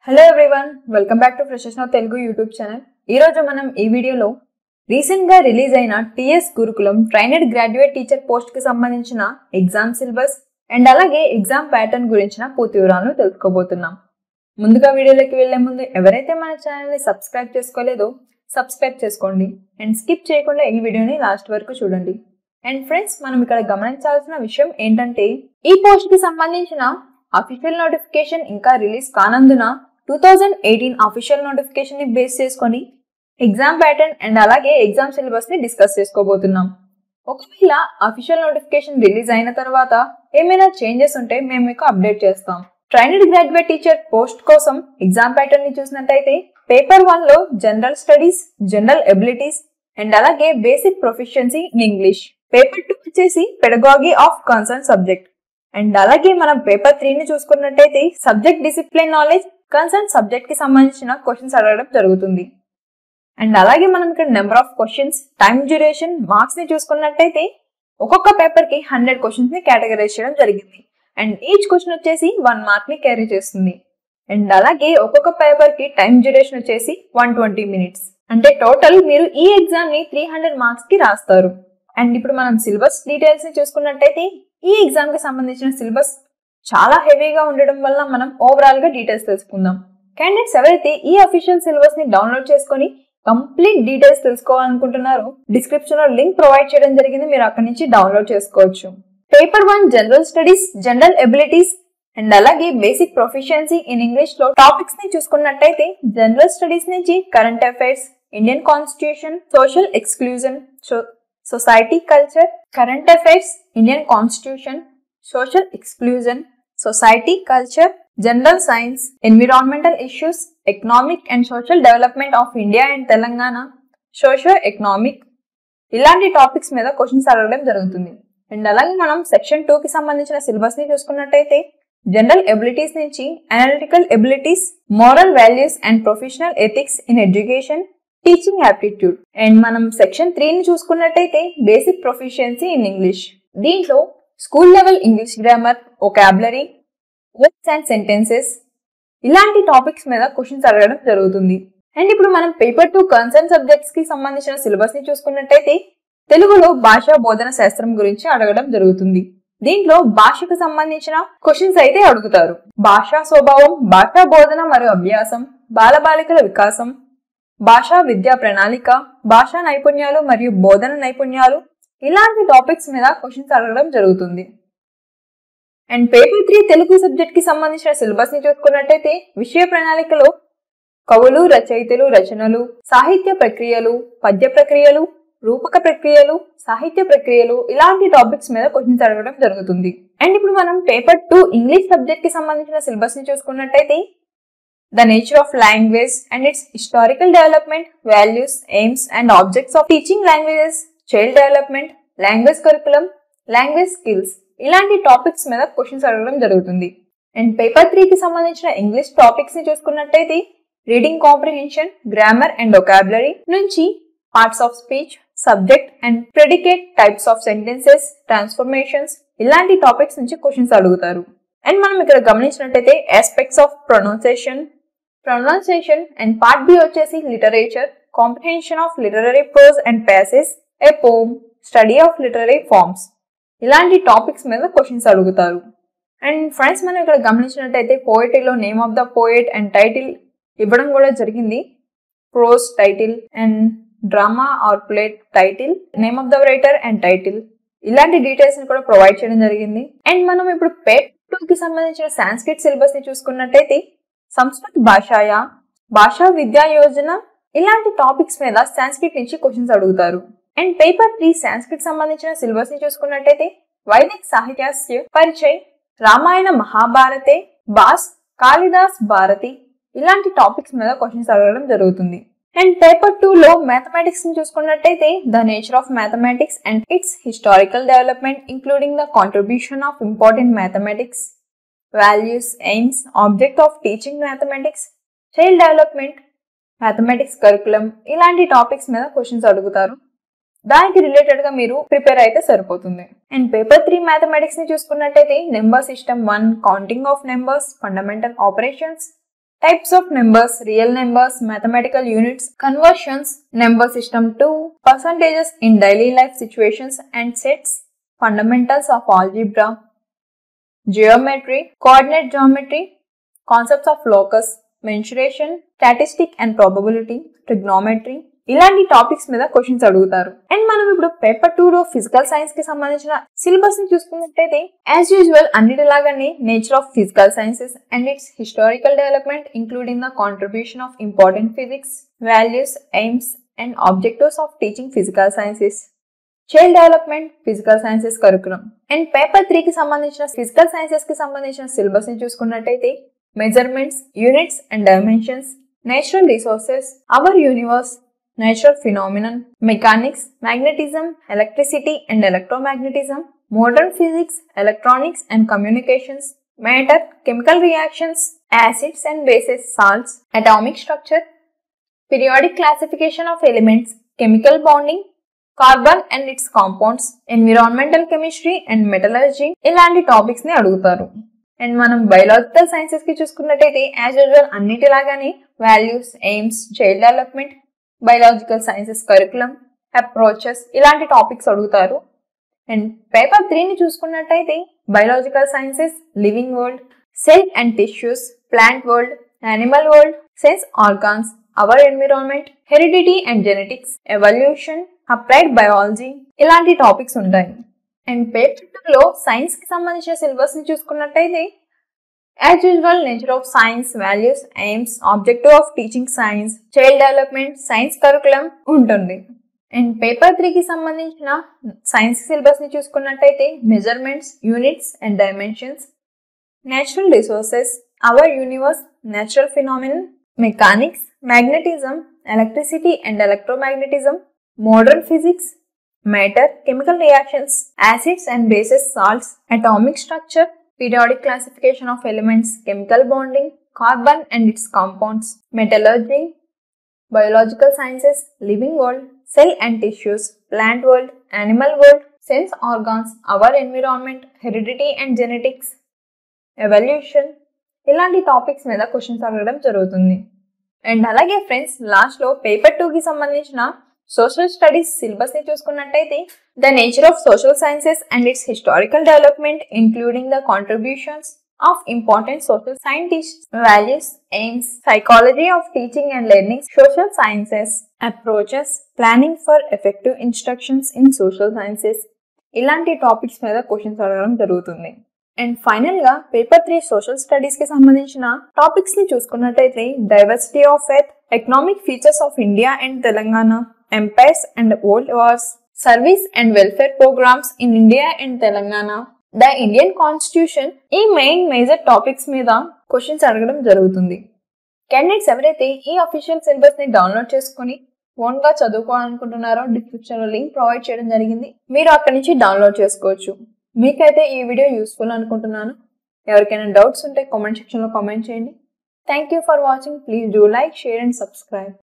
hello everyone welcome back to freshers now Telugu YouTube channel ఈ రోజు మనం ఈ వీడియోలో రీసెంట్ గా రిలీజ్ అయిన టిఎస్ గురుకులం ట్రైనడ్ గ్రాడ్యుయేట్ టీచర్ పోస్ట్ కి సంబంధించిన ఎగ్జామ్ సిలబస్ అండ్ అలాగే ఎగ్జామ్ ప్యాటర్న్ గురించిన పూర్తి వివరాలను తెలుసుకోబోతున్నాం ముందుగా వీడియోలోకి వెళ్లే ముందు ఎవరైతే మన ఛానల్ ని సబ్స్క్రైబ్ చేసుకోలేదో సబ్స్క్రైబ్ చేసుకోండి అండ్ స్కిప్ చేయకుండా ఈ వీడియోని లాస్ట్ వరకు చూడండి అండ్ ఫ్రెండ్స్ మనం ఇక్కడ గమనించాల్సిన విషయం ఏంటంటే ఈ పోస్ట్ కి సంబంధించిన అఫీషియల్ నోటిఫికేషన్ ఇంకా రిలీజ్ కానందున two thousand eighteen official notification ని బేస్ చేసుకొని ఎగ్జామ్ ప్యాటర్న్ అండ్ అలాగే ఎగ్జామ్ సిలబస్ ని డిస్కస్ చేసుకోబోతున్నాం ఒకవేళ అఫీషియల్ నోటిఫికేషన్ రిలీజ్ అయిన తర్వాత ఏమైనా చేంజెస్ ఉంటే మేము మీకు అప్డేట్ చేస్తాం ట్రైనడ్ గ్రాడ్యుయేట్ టీచర్ పోస్ట్ కోసం ఎగ్జామ్ ప్యాటర్న్ ని చూసినట్టయితే పేపర్ వన్ లో general studies general abilities and అలాగే basic proficiency in English paper two వచ్చేసి pedagogy of concern subject and అలాగే మనం పేపర్ త్రీ ని చూసుకున్నట్టయితే subject discipline knowledge concern subject కి సంబంధించిన క్వశ్చన్స్ అడగడం జరుగుతుంది అండ్ అలాగే మనం ఇక్కడ number of questions time duration marks ని చూసుకున్నట్టయితే ఒక్కొక్క పేపర్ కి హండ్రెడ్ క్వశ్చన్స్ ని కేటగరైజ్ చేయడం జరిగింది అండ్ ఈచ్ క్వశ్చన్ వచ్చేసి వన్ మార్క్ ని క్యారీ చేస్తుంది అండ్ అలాగే ఒక్కొక్క పేపర్ కి టైం డ్యూరేషన్ వచ్చేసి వన్ ట్వంటీ మినిట్స్ అంటే టోటల్ మీరు ఈ ఎగ్జామ్ ని త్రీ హండ్రెడ్ మార్క్స్ కి రాస్తారు అండ్ ఇప్పుడు మనం సిలబస్ డీటెయిల్స్ ని చూసుకున్నట్టయితే ఈ ఎగ్జామ్ కి సంబంధించిన సిలబస్ చాలా హెవీగా ఉండడం వల్ల మనం ఓవరాల్ గా డీటెయిల్స్ తెలుసుకుందాం క్యాండిడేట్స్ ఎవరైతే ఈ అఫీషియల్ సిలబస్ ని డౌన్లోడ్ చేసుకొని కంప్లీట్ డీటెయిల్స్ తెలుసుకోవాలనుకుంటున్నారో డిస్క్రిప్షన్ లో లింక్ ప్రొవైడ్ చేయడం జరిగింది మీరు అక్కడి నుంచి డౌన్లోడ్ చేసుకోవచ్చు paper one general studies general abilities and అలాగే బేసిక్ ప్రొఫిషియన్సీ ఇన్ ఇంగ్లీష్ లో టాపిక్స్ ని చూసుకున్నట్టయితే జనరల్ స్టడీస్ నుంచి current affairs Indian constitution social exclusion society culture current affairs Indian constitution social exclusion society culture general science environmental issues economic and social development of India and Telangana socio economic ఇలాంటి topics మీద questions అడగడం జరుగుతుంది and అలాగే మనం section two కి సంబంధించిన syllabus ని చూసుకున్నట్టయితే జనరల్ ఎబిలిటీస్ నుంచి analytical abilities moral values and professional ethics in education teaching aptitude and మనం సెక్షన్ త్రీని చూసుకున్నట్టయితే బేసిక్ ప్రొఫిషియన్సీ ఇన్ ఇంగ్లీష్ దీంట్లో school level English grammar vocabulary words and sentences ఇలాంటి టాపిక్స్ మీద క్వశ్చన్స్ అడగడం జరుగుతుంది అండ్ ఇప్పుడు మనం పేపర్ టూ కన్సర్న్ సబ్జెక్ట్స్ కి సంబంధించిన సిలబస్ ని చూసుకున్నట్టయితే తెలుగులో భాషా బోధన శాస్త్రం గురించి అడగడం జరుగుతుంది దీంట్లో భాషకు సంబంధించిన క్వశ్చన్స్ అయితే అడుగుతారు భాషా స్వభావం భాషా బోధన మరియు అభ్యాసం బాలబాలికల వికాసం భాషా విద్యా ప్రణాళిక భాషా నైపుణ్యాలు మరియు బోధన నైపుణ్యాలు ఇలాంటి టాపిక్స్ మీద క్వశ్చన్స్ అడగడం జరుగుతుంది and paper three Telugu subject కి సంబంధించిన సిలబస్ ని చూసుకున్నట్టయితే విషయ ప్రణాళికలో కవులు రచయితలు రచనలు సాహిత్య ప్రక్రియలు పద్య ప్రక్రియలు రూపక ప్రక్రియలు సాహిత్య ప్రక్రియలు ఇలాంటి టాపిక్స్ మీద క్వశ్చన్స్ అడగడం జరుగుతుంది అండ్ ఇప్పుడు మనం పేపర్ టూ ఇంగ్లీష్ సబ్జెక్ట్ కి సంబంధించిన సిలబస్ ని చూసుకున్నట్టయితే the nature of language and its historical development values aims and objects of teaching languages child development language curriculum language skills ఇలాంటి టాపిక్స్ మీద క్వశ్చన్స్ అడగడం జరుగుతుంది అండ్ పేపర్ త్రీకి సంబంధించిన ఇంగ్లీష్ టాపిక్స్ ని చూసుకున్నట్టయితే reading comprehension grammar and vocabulary నుంచి parts of speech subject and predicate types of sentences transformations ఇలాంటి టాపిక్స్ నుంచి క్వశ్చన్స్ అడుగుతారు అండ్ మనం ఇక్కడ గమనించినట్టయితే aspects of pronunciation pronunciation and part B వచ్చేసి literature comprehension of literary prose and passages a poem study of literary forms ఇలాంటి topics మీద questions అడుగుతారు అండ్ ఫ్రెండ్స్ మనం ఇక్కడ గమనించినట్టయితే పోయిటరీలో name of the poet and title ఇవ్వడం కూడా జరిగింది pros title and drama or play title name of the writer and title ఇలాంటి డీటెయిల్స్ ని కూడా ప్రొవైడ్ చేయడం జరిగింది అండ్ మనం ఇప్పుడు పేపర్ టూ కి సంబంధించిన సాంస్క్రిట్ సిలబస్ ని చూసుకున్నట్టయితే సంస్కృత్ భాషాయ భాషా విద్యా యోజన ఇలాంటి టాపిక్స్ మీద సాంస్క్రిట్ నుంచి క్వశ్చన్స్ అడుగుతారు అండ్ పేపర్ త్రీ సాంస్క్రిట్ సంబంధించిన సిలబస్ ని చూసుకున్నట్టయితే వైదిక్ సాహిత్యాస్య పరిచయ్ రామాయణ మహాభారతే బాస్ కాళిదాస్ భారతి ఇలాంటి టాపిక్స్ మీద క్వశ్చన్స్ అడగడం జరుగుతుంది అండ్ పేపర్ టూ లో మ్యాథమెటిక్స్ ని చూసుకున్నట్టయితే the nature of mathematics and its historical development including the contribution of important mathematics values aims object of teaching mathematics child development mathematics curriculum ఇలాంటి టాపిక్స్ మీద questions అడుగుతారు దానికి related గా మీరు prepare అయితే సరిపోతుంది అండ్ పేపర్ త్రీ మ్యాథమెటిక్స్ ని చూసుకున్నట్టయితే number system one counting of numbers fundamental operations types of numbers, real numbers, mathematical units, conversions, number system 2, percentages in daily life situations and sets, fundamentals of algebra, geometry, coordinate geometry, concepts of locus, mensuration, statistic and probability, trigonometry, ఇలాంటి topics మీద questions అడుగుతారు and మనం ఇప్పుడు paper two లో physical science కి సంబంధించిన syllabus ని చూసుకున్నట్టయితే యాజ్ యూజువల్ అన్నిటిలాగానే nature of physical sciences and its historical development including the contribution of important physics values aims and objectives of teaching physical sciences child development physical sciences curriculum and paper three కి సంబంధించిన physical sciences కి సంబంధించిన syllabus ని చూసుకున్నట్టయితే measurements units and dimensions natural resources our universe natural phenomenon, mechanics, magnetism, electricity and electromagnetism, modern physics, electronics and communications, matter, chemical reactions, acids and bases, salts, atomic structure, periodic classification of elements, chemical bonding, carbon and its compounds environmental chemistry and metallurgy ఇలాంటి topics ని అడుగుతారు and మనం biological sciences కి చూసుకున్నట్టయితే as usual అన్నిటిలాగానే values aims child development biological sciences curriculum approaches ఇలాంటి topics అడుగుతారు and paper త్రీని చూసుకున్నట్టయితే biological sciences living world cell and tissues plant world animal world sense organs our environment heredity and genetics evolution applied biology ఇలాంటి topics ఉంటాయి and paper టూలో science కి సంబంధించిన syllabus ని చూసుకున్నట్టయితే as usual nature of science values aims objective of teaching science child development science curriculum ఉంటుంది and paper త్రీకి సంబంధించిన సైన్స్ సిలబస్ ని చూసుకున్నట్టయితే measurements units and dimensions natural resources our universe natural phenomenal mechanics magnetism electricity and electromagnetism modern physics matter chemical reactions acids and bases salts atomic structure periodic classification of elements, chemical bonding, carbon and its compounds, metallurgy, biological sciences, living world, cell and tissues, plant world, animal world, sense organs, our environment, heredity and genetics, evolution ఇలాంటి topics మీద questions అడగడం జరుగుతుంది and అలాగే friends లాస్ట్లో paper టూకి సంబంధించిన social studies syllabus ని చూసుకున్నట్టయితే the nature of social sciences and its historical development including the contributions of important social scientist values aims psychology of teaching and learning social sciences approaches planning for effective instructions in social sciences ఇలాంటి topics మీద questions అడగడం జరుగుతుంది and final గా paper three social studies కి సంబంధించిన topics ని చూసుకున్నట్టయితే diversity of earth economic features of India and Telangana empires and world wars, service and welfare programs in India and Telangana, the Indian constitution ఈ main major topics మీద questions అడగడం జరుగుతుంది candidates ఎవరైతే ఈ అఫీషియల్ సిలబస్ ని download చేసుకుని own గా చదువుకోవాలనుకుంటున్నారో డిస్క్రిప్షన్ లో లింక్ ప్రొవైడ్ చేయడం జరిగింది మీరు అక్కడి నుంచి డౌన్లోడ్ చేసుకోవచ్చు మీకైతే ఈ వీడియో యూస్ఫుల్ అనుకుంటున్నాను ఎవరికైనా డౌట్స్ ఉంటే కామెంట్ సెక్షన్ లో కామెంట్ చేయండి thank you for watching please do like share and subscribe